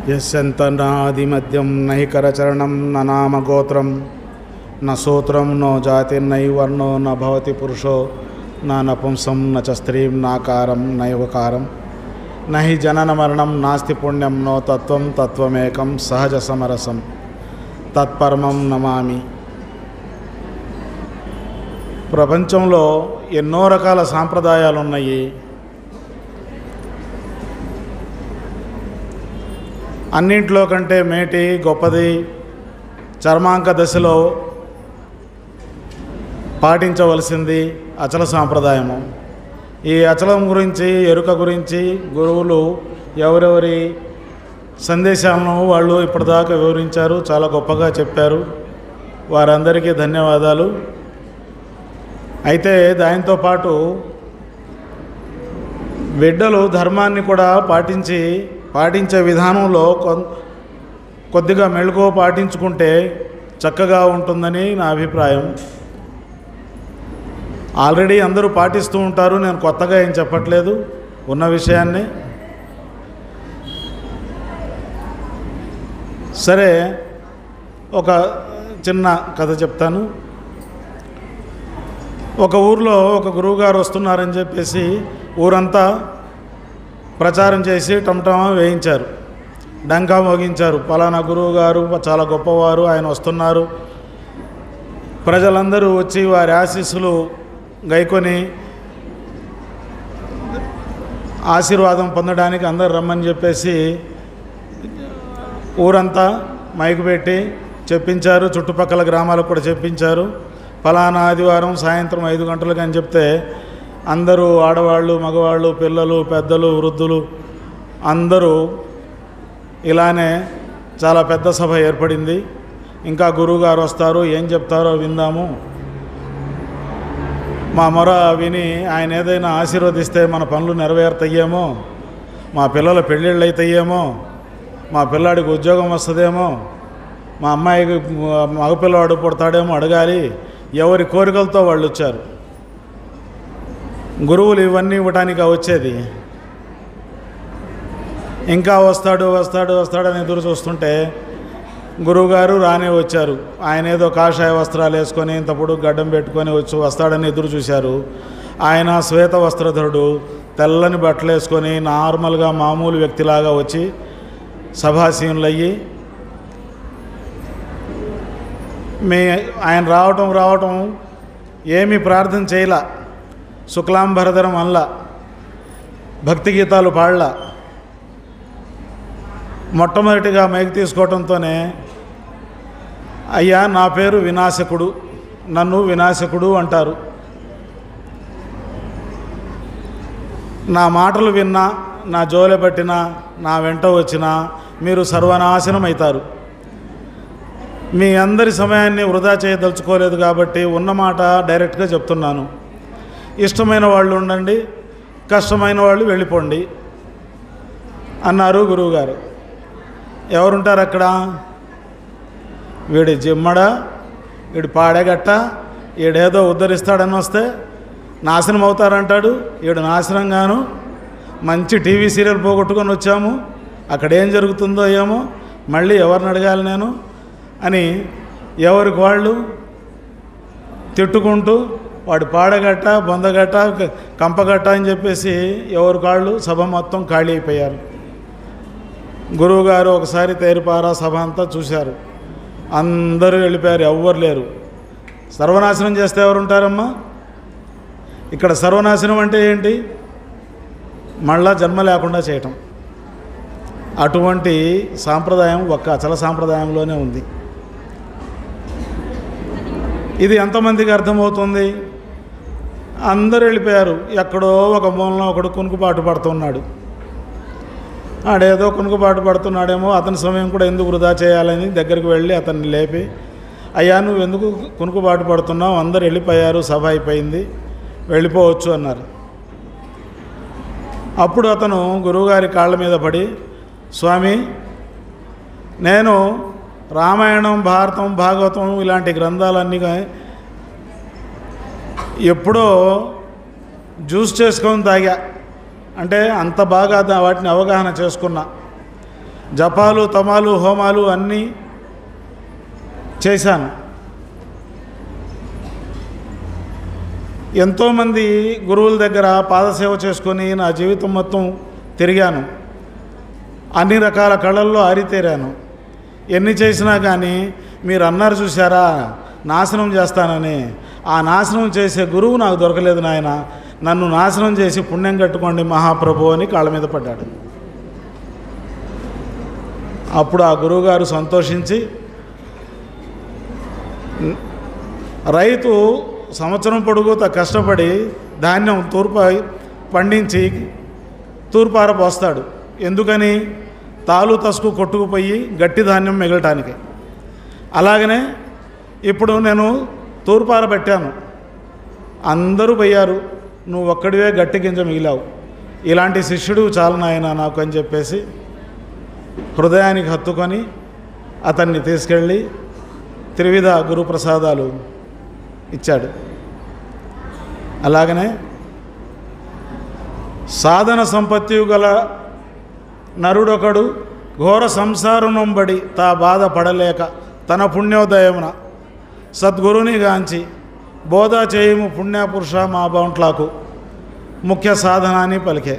యస్యంతనాదిమద్యం నహి కరచరణం న నామగోత్రం న సూత్రం నో జాతిర్నై వర్ణో న భవతి పురుషో నా నపుంసం న చ స్త్రీం నాకారం నైవకారం నహి జనన మరణం నాస్తి పుణ్యం నో తత్వం తత్వమేకం సహజ సమరసం తత్పరమం నమామి ప్రపంచంలో ఎన్నో రకాల సాంప్రదాయాలు ఉన్నాయి అన్నింట్లో కంటే మేటి గొప్పది చర్మాంక దశలో పాటించవలసింది అచల సాంప్రదాయము ఈ అచలం గురించి ఎరుక గురించి గురువులు ఎవరెవరి సందేశాలను వాళ్ళు ఇప్పటిదాకా వివరించారు చాలా గొప్పగా చెప్పారు వారందరికీ ధన్యవాదాలు అయితే దానితో పాటు బిడ్డలు ధర్మాన్ని కూడా పాటించి పాటించే విధానంలో కొన్- కొద్దిగా మెళుకువ పాటించుకుంటే చక్కగా ఉంటుందని నా అభిప్రాయం ఆల్రెడీ అందరూ పాటిస్తూ ఉంటారు నేను కొత్తగా ఏం చెప్పట్లేదు ఉన్న విషయాన్ని సరే ఒక చిన్న కథ చెప్తాను ఒక ఊర్లో ఒక గురువుగారు వస్తున్నారని చెప్పేసి ఊరంతా ప్రచారం చేసి టమటమా వేయించారు డంకా మోగించారు పలానా గురువు గారు చాలా గొప్పవారు ఆయన వస్తున్నారు ప్రజలందరూ వచ్చి వారి ఆశీస్సులు గైకొని ఆశీర్వాదం పొందడానికి అందరు రమ్మని చెప్పేసి ఊరంతా మైకు పెట్టి చెప్పించారు చుట్టుపక్కల గ్రామాలకు కూడా చెప్పించారు ఫలానా ఆదివారం సాయంత్రం ఐదు గంటలకు అని చెప్తే అందరూ ఆడవాళ్ళు మగవాళ్ళు పిల్లలు పెద్దలు వృద్ధులు అందరూ ఇలానే చాలా పెద్ద సభ ఏర్పడింది ఇంకా గురువుగారు వస్తారు ఏం చెప్తారో విందాము మా మొర విని ఆయన ఏదైనా ఆశీర్వదిస్తే మన పనులు నెరవేరుతాయేమో మా పిల్లల పెళ్ళిళ్ళు అవుతాయేమో మా పిల్లాడికి ఉద్యోగం వస్తుందేమో మా అమ్మాయికి మగపిల్లవాడు పుడతాడేమో అడగాలి ఎవరి కోరికలతో వాళ్ళు వచ్చారు గురువులు ఇవన్నీ ఇవ్వటానికి వచ్చేది ఇంకా వస్తాడు వస్తాడు వస్తాడని ఎదురు చూస్తుంటే గురువుగారు రానే వచ్చారు ఆయన ఏదో కాషాయ వస్త్రాలు వేసుకొని ఇంత పొడుగు గడ్డం పెట్టుకొని వచ్చి వస్తాడని ఎదురు చూశారు ఆయన శ్వేత వస్త్రధరుడు తెల్లని బట్టలు వేసుకొని నార్మల్గా మామూలు వ్యక్తిలాగా వచ్చి సభాసీనులు అయ్యి మీ ఆయన రావటం రావటం ఏమీ ప్రార్థన చేయలా శుక్లాంబరధరం అల్లా భక్తి గీతాలు పాడలా మొట్టమొదటిగా మైక్ తీసుకోవడంతోనే అయ్యా నా పేరు వినాశకుడు నన్ను వినాశకుడు అంటారు నా మాటలు విన్నా నా జోలె పట్టినా నా వెంట వచ్చినా మీరు సర్వనాశనం అవుతారు మీ అందరి సమయాన్ని వృధా చేయదలుచుకోలేదు కాబట్టి ఉన్న మాట డైరెక్ట్గా చెప్తున్నాను ఇష్టమైన వాళ్ళు ఉండండి కష్టమైన వాళ్ళు వెళ్ళిపోండి అన్నారు గురువుగారు ఎవరుంటారు అక్కడ వీడి జిమ్మడ వీడి పాడేగట్ట వీడేదో ఉద్ధరిస్తాడని వస్తే నాశనం అవుతారంటాడు వీడు నాశనంగాను మంచి టీవీ సీరియల్ పోగొట్టుకొని వచ్చాము అక్కడ ఏం జరుగుతుందో ఏమో మళ్ళీ ఎవరిని అడగాలి నేను అని ఎవరికి వాళ్ళు తిట్టుకుంటూ వాడు పాడగట్ట బొందగట్ట క- కంపగట్ట అని చెప్పేసి ఎవరికి వాళ్ళు సభ మొత్తం ఖాళీ అయిపోయారు గురువుగారు ఒకసారి తేరిపారా సభ అంతా చూశారు అందరూ వెళ్ళిపోయారు ఎవ్వరు లేరు సర్వనాశనం చేస్తే ఎవరు ఉంటారమ్మా ఇక్కడ సర్వనాశనం అంటే ఏంటి మళ్ళా జన్మ లేకుండా చేయటం అటువంటి సాంప్రదాయం ఒక్క అచల సాంప్రదాయంలోనే ఉంది ఇది ఎంతమందికి అర్థమవుతుంది అందరూ వెళ్ళిపోయారు ఎక్కడో ఒక మూలలో ఒకడు కునుకుపాటు పడుతున్నాడు ఆడేదో కునుకుపాటు పడుతున్నాడేమో అతని సమయం కూడా ఎందుకు వృధా చేయాలని దగ్గరికి వెళ్ళి అతన్ని లేపి అయ్యా నువ్వు ఎందుకు కునుకుపాటు పడుతున్నావు అందరు వెళ్ళిపోయారు సభ అయిపోయింది వెళ్ళిపోవచ్చు అన్నారు అప్పుడు అతను గురువుగారి కాళ్ళ మీద పడి స్వామి నేను రామాయణం భారతం భాగవతం ఇలాంటి గ్రంథాలన్నీ గా- ఎప్పుడో జ్యూస్ చేసుకొని తాగా అంటే అంత బాగా దా- వాటిని అవగాహన చేసుకున్నా జపాలు తమాలు హోమాలు అన్నీ చేశాను ఎంతోమంది గురువుల దగ్గర పాదసేవ చేసుకొని నా జీవితం మొత్తం తిరిగాను అన్ని రకాల కళల్లో ఆరితేరాను ఎన్ని చేసినా కానీ మీరు అన్నారు చూసారా నాశనం చేస్తానని ఆ నాశనం చేసే గురువు నాకు దొరకలేదు నాయన నన్ను నాశనం చేసి పుణ్యం కట్టుకోండి మహాప్రభు అని కాళ్ళ మీద పడ్డాడు అప్పుడు ఆ గురువుగారు సంతోషించి రైతు సంవత్సరం పొడుగుతా కష్టపడి ధాన్యం తూర్పు పండించి తూర్పార పోస్తాడు ఎందుకని తాలు తసుకు కొట్టుకుపోయి గట్టి ధాన్యం మిగలటానికి అలాగనే ఇప్పుడు నేను తూర్పార పెట్టాను అందరూ పోయారు నువ్వు ఒక్కడివే గట్టి గింజ మిగిలావు ఇలాంటి శిష్యుడు చాలు నాయన నాకు అని చెప్పేసి హృదయానికి హత్తుకొని అతన్ని తీసుకెళ్ళి త్రివిధ గురుప్రసాదాలు ఇచ్చాడు అలాగనే సాధన సంపత్తి గల నరుడొకడు ఘోర సంసారునంబడి తా బాధ పడలేక తన పుణ్యోదయమున సద్గురుని గాంచి బోధ చేయము పుణ్యపురుష మా బౌంట్లాకు ముఖ్య సాధన అని పలికే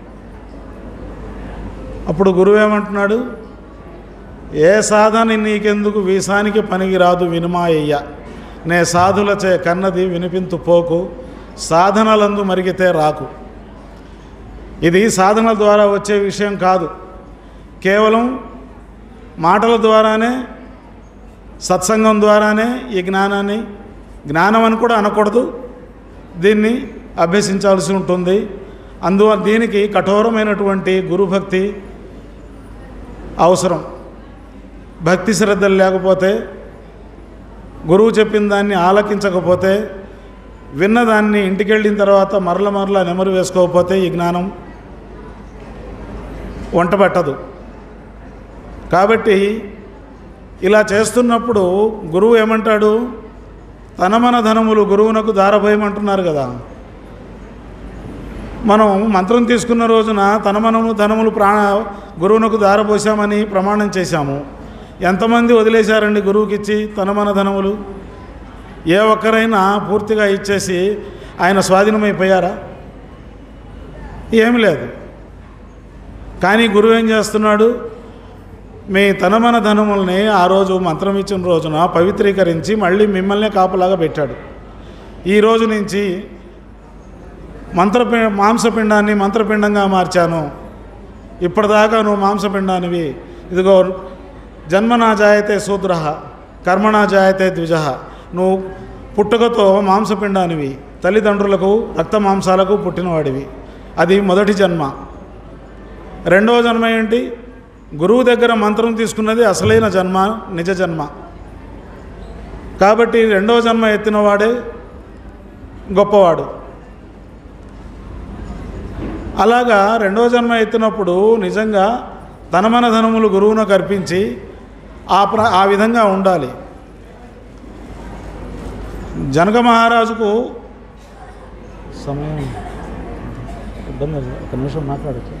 అప్పుడు గురువు ఏమంటున్నాడు ఏ సాధన నీకెందుకు వీసానికి పనికి రాదు వినుమాయ్య నే సాధులచే కన్నది వినిపింతు పోకు సాధనలందు మరిగితే రాకు ఇది సాధన ద్వారా వచ్చే విషయం కాదు కేవలం మాటల ద్వారానే సత్సంగం ద్వారానే ఈ జ్ఞానాన్ని జ్ఞానం అని కూడా అనకూడదు దీన్ని అభ్యసించాల్సి ఉంటుంది అందువల్ల దీనికి కఠోరమైనటువంటి గురుభక్తి అవసరం భక్తి శ్రద్ధలు లేకపోతే గురువు చెప్పిన దాన్ని ఆలకించకపోతే విన్నదాన్ని ఇంటికి వెళ్ళిన తర్వాత మరల మరల నెమరు వేసుకోకపోతే ఈ జ్ఞానం వంట పట్టదు కాబట్టి ఇలా చేస్తున్నప్పుడు గురువు ఏమంటాడు తన మన ధనములు గురువునకు దారభయమంటున్నారు కదా మనం మంత్రం తీసుకున్న రోజున తన మనము ధనములు ప్రాణ గురువునకు దారపోసామని ప్రమాణం చేశాము ఎంతమంది వదిలేశారండి గురువుకిచ్చి తన మన ధనములు ఏ ఒక్కరైనా పూర్తిగా ఇచ్చేసి ఆయన స్వాధీనమైపోయారా ఏమి లేదు కానీ గురువు ఏం చేస్తున్నాడు మీ తనమన ధనముల్ని ఆ రోజు మంత్రం ఇచ్చిన రోజున పవిత్రీకరించి మళ్ళీ మిమ్మల్నే కాపులాగా పెట్టాడు ఈ రోజు నుంచి మంత్రపి మాంసపిండాన్ని మంత్రపిండంగా మార్చాను ఇప్పటిదాకా నువ్వు మాంసపిండానివి ఇదిగో జన్మనా జాయతే శూద్ర కర్మణా జాయతే ద్విజ నువ్వు పుట్టుకతో మాంసపిండానివి తల్లిదండ్రులకు రక్త మాంసాలకు పుట్టినవాడివి అది మొదటి జన్మ రెండవ జన్మ ఏంటి గురువు దగ్గర మంత్రం తీసుకున్నది అసలైన జన్మ నిజ జన్మ కాబట్టి రెండవ జన్మ ఎత్తినవాడే గొప్పవాడు అలాగా రెండవ జన్మ ఎత్తినప్పుడు నిజంగా తనమన ధనములు గురువునకు అర్పించి ఆ ప్ర ఆ విధంగా ఉండాలి జనక మహారాజుకు సమయం ఇబ్బంది లేదు. ఒక నిమిషం మాట్లాడచ్చు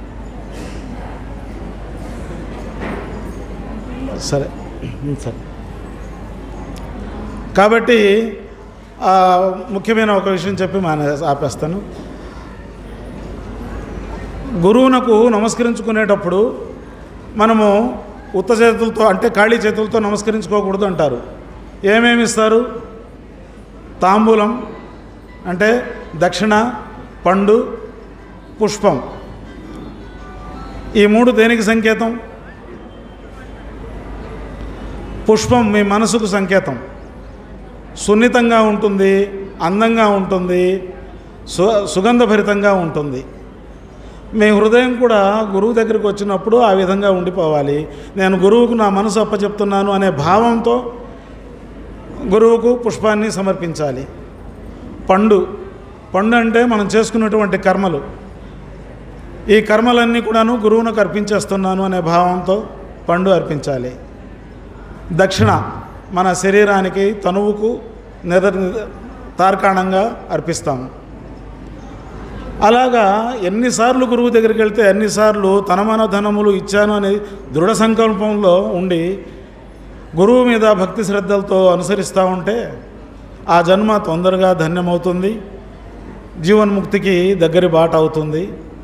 సరే ఉమ్, సరే కాబట్టి ఆ, ముఖ్యమైన ఒక విషయం చెప్పి మానే ఆపేస్తాను గురువునకు నమస్కరించుకునేటప్పుడు మనము ఉత్త చేతులతో అంటే ఖాళీ చేతులతో నమస్కరించుకోకూడదు అంటారు ఏమేమి ఇస్తారు తాంబూలం అంటే దక్షిణ పండు పుష్పం ఈ మూడు దేనికి సంకేతం పుష్పం మీ మనసుకు సంకేతం సున్నితంగా ఉంటుంది అందంగా ఉంటుంది సు సుగంధభరితంగా ఉంటుంది మీ హృదయం కూడా గురువు దగ్గరికి వచ్చినప్పుడు ఆ విధంగా ఉండిపోవాలి నేను గురువుకు నా మనసు అప్పచెప్తున్నాను అనే భావంతో గురువుకు పుష్పాన్ని సమర్పించాలి పండు పండు అంటే మనం చేసుకున్నటువంటి కర్మలు ఈ కర్మలన్నీ కూడాను గురువునకు అర్పించేస్తున్నాను అనే భావంతో పండు అర్పించాలి దక్షిణ మన శరీరానికి తనువుకు నిద తార్కాణంగా అర్పిస్తాము అలాగా ఎన్నిసార్లు గురువు దగ్గరికి వెళ్తే అన్నిసార్లు తనమన ధనములు ఇచ్చాను అనే దృఢ సంకల్పంలో ఉండి గురువు మీద భక్తి శ్రద్ధలతో అనుసరిస్తూ ఉంటే ఆ జన్మ తొందరగా ధన్యమవుతుంది జీవన్ముక్తికి దగ్గరి బాట అవుతుంది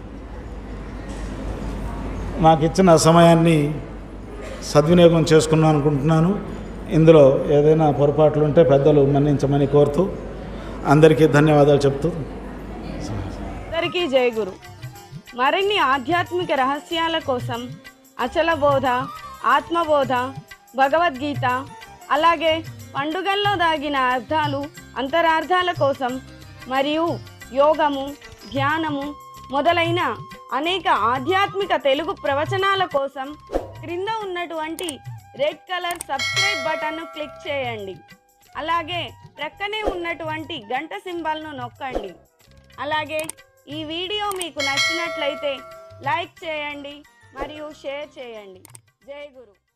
నాకు ఇచ్చిన సమయాన్ని సద్వినియోగం చేసుకున్నాను అనుకుంటున్నాను ఇందులో ఏదైనా పొరపాట్లు ఉంటే పెద్దలు మన్నించమని కోరుతూ అందరికీ ధన్యవాదాలు చెప్తూ అందరికీ జయ గురు మరిన్ని ఆధ్యాత్మిక రహస్యాల కోసం అచల బోధ ఆత్మబోధ భగవద్గీత అలాగే పండుగల్లో దాగిన అర్థాలు అంతరార్థాల కోసం మరియు యోగము ధ్యానము మొదలైన అనేక ఆధ్యాత్మిక తెలుగు ప్రవచనాల కోసం క్రింద ఉన్నటువంటి రెడ్ కలర్ సబ్స్క్రైబ్ బటన్ను క్లిక్ చేయండి అలాగే ప్రక్కనే ఉన్నటువంటి గంట సింబల్ను నొక్కండి అలాగే ఈ వీడియో మీకు నచ్చినట్లయితే లైక్ చేయండి మరియు షేర్ చేయండి జై గురు